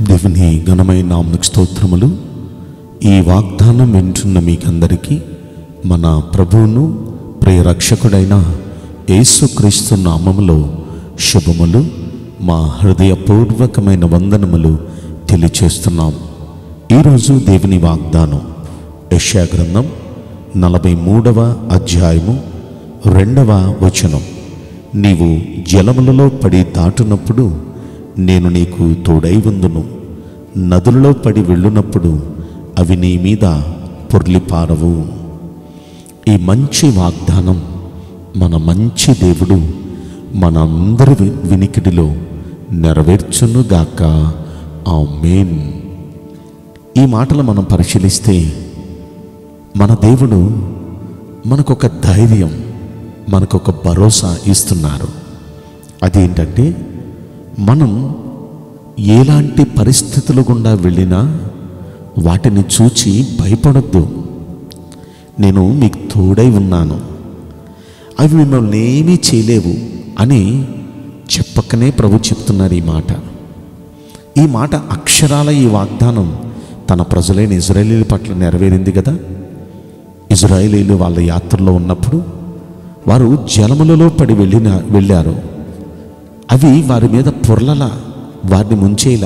దేవుని ఘనమైన నామకు స్తోత్రములు ఈ వాగ్దానం వింటున్న మీకందరికీ మన ప్రభువును ప్రియరక్షకుడైన యేసుక్రీస్తు నామములో శుభములు మా హృదయపూర్వకమైన వందనములు తెలియచేస్తున్నాం ఈరోజు దేవుని వాగ్దానం యెషయా గ్రంథం నలభై మూడవ అధ్యాయము రెండవ వచనం నీవు జలములలో పడి దాటునప్పుడు నేను నీకు తోడై ఉందును నదులలో పడి వెళ్ళునప్పుడు అవి నీ మీద పొర్లిపారవు ఈ మంచి వాగ్దానం మన మంచి దేవుడు మనందరి వి- వినికిడిలో నెరవేర్చునుగాక ఆ మెయిన్ ఈ మాటలు మనం పరిశీలిస్తే మన దేవుడు మనకొక ధైర్యం మనకొక భరోసా ఇస్తున్నారు అదేంటంటే మనం ఎలాంటి పరిస్థితులు గుండా వెళ్ళినా వాటిని చూచి భయపడొద్దు నేను మీకు తోడై ఉన్నాను అవి మిమ్మల్ని ఏమీ చేయలేవు అని చెప్పకనే ప్రభు చెప్తున్నారు ఈ మాట ఈ మాట అక్షరాల ఈ వాగ్దానం తన ప్రజలైన ఇజ్రాయేలీల పట్ల నెరవేరింది కదా ఇజ్రాయేలీలు వాళ్ళ యాత్రలో ఉన్నప్పుడు వారు జలములలో పడి వెళ్ళిన వెళ్ళారు అవి వారి మీద పొరలలా వారిని ముంచేలా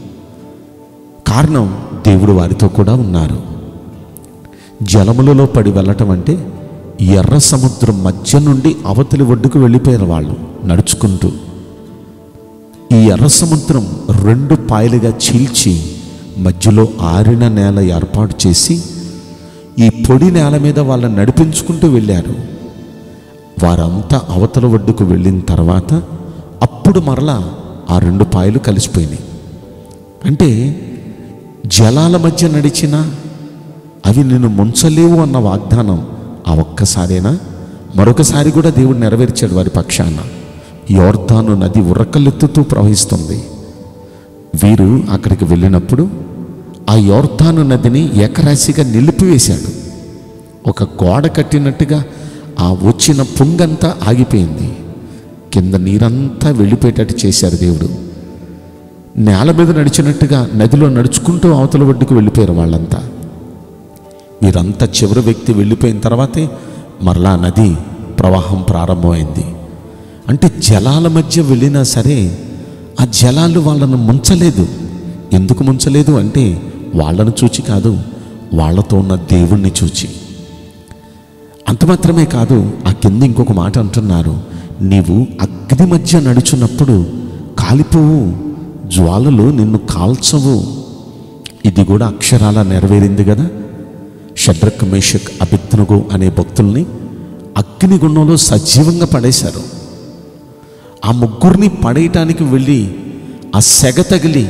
కారణం దేవుడు వారితో కూడా ఉన్నారు జలములలో పడి వెళ్ళటం అంటే ఎర్ర సముద్రం మధ్య నుండి అవతలి ఒడ్డుకు వెళ్ళిపోయారు వాళ్ళు నడుచుకుంటూ ఈ ఎర్ర సముద్రం రెండు పాయలుగా చీల్చి మధ్యలో ఆరిన నేల ఏర్పాటు చేసి ఈ పొడి నేల మీద వాళ్ళని నడిపించుకుంటూ వెళ్ళారు వారంతా అవతల ఒడ్డుకు వెళ్ళిన తర్వాత అప్పుడు మరలా ఆ రెండు పాయలు కలిసిపోయినాయి అంటే జలాల మధ్య నడిచినా అవి నిన్ను ముంచలేవు అన్న వాగ్దానం ఆ ఒక్కసారేనా మరొకసారి కూడా దేవుడు నెరవేర్చాడు వారి పక్షాన యోర్ధాను నది ఉరకలెత్తుతూ ప్రవహిస్తుంది వీరు అక్కడికి వెళ్ళినప్పుడు ఆ యోర్ధాను నదిని ఏకరాశిగా నిలిపివేశాడు ఒక గోడ కట్టినట్టుగా ఆ వచ్చిన పొంగంతా ఆగిపోయింది కింద నీరంతా వెళ్ళిపోయేటట్టు చేశారు దేవుడు నేల మీద నడిచినట్టుగా నదిలో నడుచుకుంటూ అవతల ఒడ్డుకు వెళ్ళిపోయారు వాళ్ళంతా వీరంతా చివరి వ్యక్తి వెళ్ళిపోయిన తర్వాతే మరలా నది ప్రవాహం ప్రారంభమైంది అంటే జలాల మధ్య వెళ్ళినా సరే ఆ జలాలు వాళ్ళను ముంచలేదు ఎందుకు ముంచలేదు అంటే వాళ్ళను చూచి కాదు వాళ్ళతో ఉన్న దేవుణ్ణి చూచి అంత మాత్రమే కాదు ఆ కింద ఇంకొక మాట అంటున్నారు నీవు అగ్ని మధ్య నడుచున్నప్పుడు కాలిపోవు జ్వాలలు నిన్ను కాల్చవు ఇది కూడా అక్షరాల నెరవేరింది కదా షడ్రక్ మేషక్ అభిజ్ఞగు అనే భక్తుల్ని అగ్నిగుండంలో సజీవంగా పడేశారు ఆ ముగ్గురిని పడేయటానికి వెళ్ళి ఆ సెగ తగిలి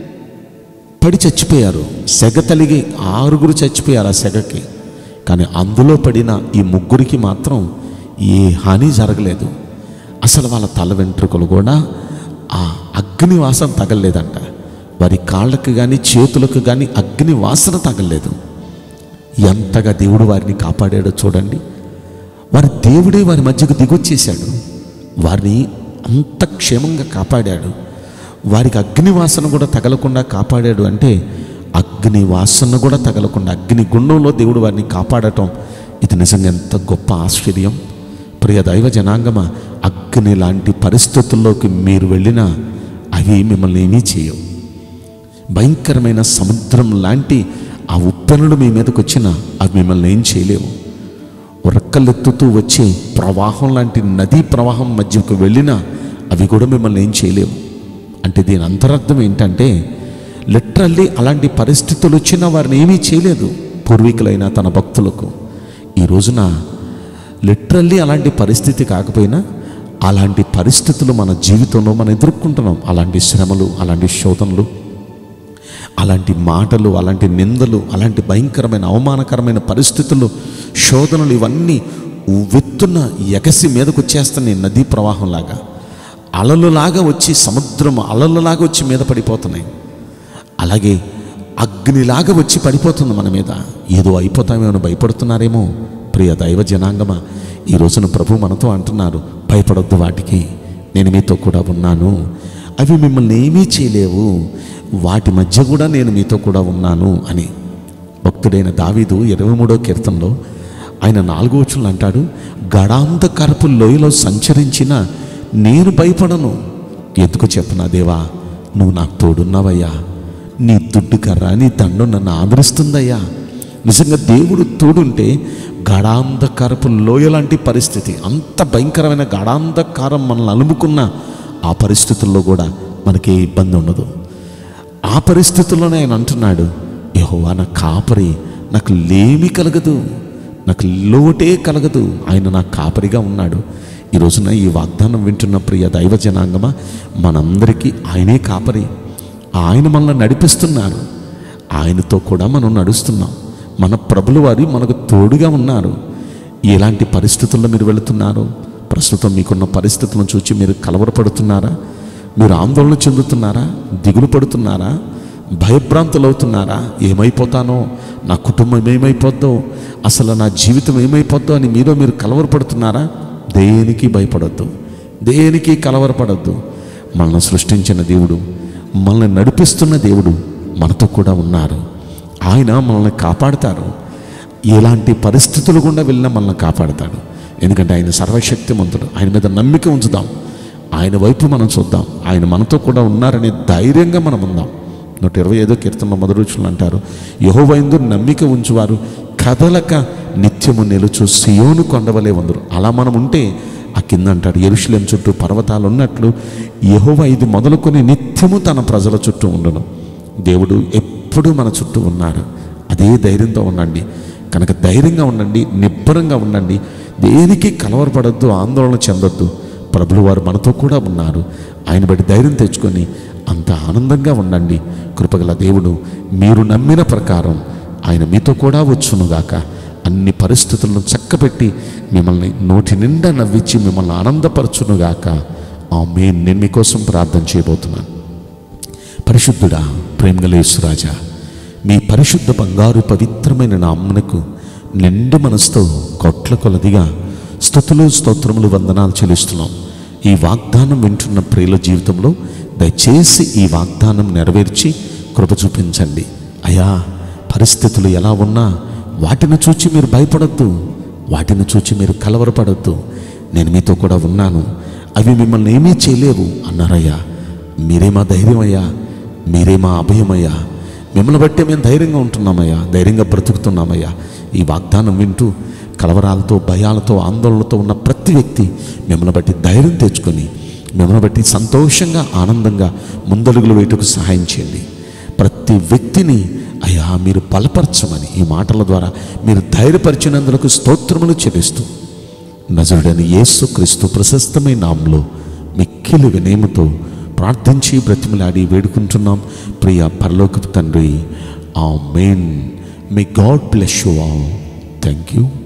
పడి చచ్చిపోయారు సెగ తలిగి ఆరుగురు చచ్చిపోయారు ఆ సెగకి కానీ అందులో పడిన ఈ ముగ్గురికి మాత్రం ఏ హాని జరగలేదు అసలు వాళ్ళ తల వెంట్రుకలు కూడా ఆ అగ్ని వాసన తగలలేదంట వారి కాళ్ళకు కానీ చేతులకు కానీ అగ్ని వాసన తగలలేదు ఎంతగా దేవుడు వారిని కాపాడాడో చూడండి వారి దేవుడే వారి మధ్యకు దిగొచ్చేశాడు వారిని అంత క్షేమంగా కాపాడాడు వారికి అగ్ని వాసన కూడా తగలకుండా కాపాడాడు అంటే అగ్ని వాసన కూడా తగలకుండా అగ్ని గుండంలో దేవుడు వారిని కాపాడటం ఇది నిజంగా ఎంత గొప్ప ఆశ్చర్యం ప్రియ దైవ జనాంగమా అగ్ని లాంటి పరిస్థితుల్లోకి మీరు వెళ్ళినా అవి మిమ్మల్ని ఏమీ చేయవు భయంకరమైన సముద్రం లాంటి ఆ ఉప్పెనులు మీ మీదకి వచ్చినా అవి మిమ్మల్ని ఏం చేయలేవు ఉరక్కలెత్తుతూ వచ్చే ప్రవాహం లాంటి నదీ ప్రవాహం మధ్యకు వెళ్ళినా అవి కూడా మిమ్మల్ని ఏం చేయలేవు అంటే దీని అంతరార్థం ఏంటంటే లిటరల్లీ అలాంటి పరిస్థితులు వచ్చినా వారిని ఏమీ చేయలేదు పూర్వీకులైన తన భక్తులకు ఈ రోజున లిటరల్లీ అలాంటి పరిస్థితి కాకపోయినా అలాంటి పరిస్థితులు మన జీవితంలో మనం ఎదుర్కొంటున్నాం అలాంటి శ్రమలు అలాంటి శోధనలు అలాంటి మాటలు అలాంటి నిందలు అలాంటి భయంకరమైన అవమానకరమైన పరిస్థితులు శోధనలు ఇవన్నీ ఉవ్వెత్తున ఎగసి మీదకు వచ్చేస్తున్నాయి నదీ ప్రవాహంలాగా అలలులాగా వచ్చి సముద్రం అలలులాగా వచ్చి మీద పడిపోతున్నాయి అలాగే అగ్నిలాగా వచ్చి పడిపోతుంది మన మీద ఏదో అయిపోతామేమో భయపడుతున్నారేమో ప్రియ దైవ జనాంగమా ఈ రోజున ప్రభు మనతో అంటున్నారు భయపడొద్దు వాటికి నేను మీతో కూడా ఉన్నాను అవి మిమ్మల్ని ఏమీ చేయలేవు వాటి మధ్య కూడా నేను మీతో కూడా ఉన్నాను అని భక్తుడైన దావీదు ఇరవై మూడో కీర్తనలో ఆయన నాలుగో వచ్చులు అంటాడు గడాంధకరపు లోయలో సంచరించిన నేను భయపడను ఎందుకు చెప్పనా దేవా నువ్వు నాకు తోడున్నావయ్యా నీ దుడ్డు కర్ర నీ దండం నన్ను ఆదరిస్తుందయ్యా నిజంగా దేవుడు తోడుంటే గాఢాంధకారపు లోయ లాంటి పరిస్థితి అంత భయంకరమైన గాఢాంధకారం మనల్ని అలుముకున్న ఆ పరిస్థితుల్లో కూడా మనకి ఏ ఇబ్బంది ఉండదు ఆ పరిస్థితుల్లోనే ఆయన అంటున్నాడు యహోవా నా కాపరి నాకు లేమి కలగదు నాకు లోటే కలగదు ఆయన నా కాపరిగా ఉన్నాడు ఈ రోజున ఈ వాగ్దానం వింటున్న ప్రియ దైవ జనాంగమా మనందరికీ ఆయనే కాపరి ఆయన మనల్ని నడిపిస్తున్నారు ఆయనతో కూడా మనం నడుస్తున్నాం మన ప్రభులు వారి మనకు తోడుగా ఉన్నారు ఎలాంటి పరిస్థితుల్లో మీరు వెళుతున్నారు ప్రస్తుతం మీకున్న పరిస్థితులను చూసి మీరు కలవరపడుతున్నారా మీరు ఆందోళన చెందుతున్నారా దిగులు పడుతున్నారా భయభ్రాంతులవుతున్నారా ఏమైపోతానో నా కుటుంబం ఏమైపోద్దో అసలు నా జీవితం ఏమైపోద్దో అని మీలో మీరు కలవరపడుతున్నారా దేనికి భయపడొద్దు దేనికి కలవరపడొద్దు మనల్ని సృష్టించిన దేవుడు మనల్ని నడిపిస్తున్న దేవుడు మనతో కూడా ఉన్నారు ఆయన మనల్ని కాపాడుతారు ఎలాంటి పరిస్థితులు గుండా వెళ్ళినా మనల్ని కాపాడతాడు ఎందుకంటే ఆయన సర్వశక్తిమంతుడు ఆయన మీద నమ్మిక ఉంచుదాం ఆయన వైపు మనం చూద్దాం ఆయన మనతో కూడా ఉన్నారనే ధైర్యంగా మనం ఉందాం నూట ఇరవై ఐదో కీర్తన మొదటి రోజులు అంటారు యహోవైందు నమ్మిక ఉంచువారు కదలక నిత్యము నిలుచు సియోను కొండవలే వందరు అలా మనం ఉంటే ఆ కింద అంటాడు ఎరుషులేం చుట్టూ పర్వతాలు ఉన్నట్లు యహోవ ఇది మొదలుకొని నిత్యము తన ప్రజల చుట్టూ ఉండను దేవుడు ఎప్పుడూ మన చుట్టూ ఉన్నాడు అదే ధైర్యంతో ఉండండి కనుక ధైర్యంగా ఉండండి నిబ్బరంగా ఉండండి దేనికి కలవరపడద్దు ఆందోళన చెందొద్దు ప్రభులు వారు మనతో కూడా ఉన్నారు ఆయన బట్టి ధైర్యం తెచ్చుకొని అంత ఆనందంగా ఉండండి కృపగల దేవుడు మీరు నమ్మిన ప్రకారం ఆయన మీతో కూడా వచ్చునుగాక అన్ని పరిస్థితులను చక్కబెట్టి మిమ్మల్ని నోటి నిండా నవ్వించి మిమ్మల్ని ఆనందపరచునుగాక ఆ మెయిన్ నేను మీకోసం ప్రార్థన చేయబోతున్నాను పరిశుద్ధుడా ప్రేమగలేశ్వరాజా మీ పరిశుద్ధ బంగారు పవిత్రమైన నామ్మునకు నిండు మనసుతో కొట్ల కొలదిగా స్థుతులు స్తోత్రములు వందనాలు చెల్లిస్తున్నాం ఈ వాగ్దానం వింటున్న ప్రియుల జీవితంలో దయచేసి ఈ వాగ్దానం నెరవేర్చి కృప చూపించండి అయా పరిస్థితులు ఎలా ఉన్నా వాటిని చూచి మీరు భయపడద్దు వాటిని చూచి మీరు కలవరపడద్దు నేను మీతో కూడా ఉన్నాను అవి మిమ్మల్ని ఏమీ చేయలేవు అన్నారయ్యా మీరే మా ధైర్యం అయ్యా మీరే మా అభయమయ్యా మిమ్మల్ని బట్టే మేము ధైర్యంగా ఉంటున్నామయ్యా ధైర్యంగా బ్రతుకుతున్నామయ్యా ఈ వాగ్దానం వింటూ కలవరాలతో భయాలతో ఆందోళనతో ఉన్న ప్రతి వ్యక్తి మిమ్మల్ని బట్టి ధైర్యం తెచ్చుకొని మిమ్మల్ని బట్టి సంతోషంగా ఆనందంగా ముందడుగులు వేయటకు సహాయం చేయండి ప్రతి వ్యక్తిని అయ్యా మీరు బలపరచమని ఈ మాటల ద్వారా మీరు ధైర్యపరిచినందులకు స్తోత్రములు చెల్లిస్తూ నజరుడని యేసు క్రీస్తు ప్రశస్తమైన నామంలో మిక్కిలి వినేముతో ప్రార్థించి బ్రతిమలాడి వేడుకుంటున్నాం ప్రియ పరలోకపు తండ్రి amen may God bless you all thank you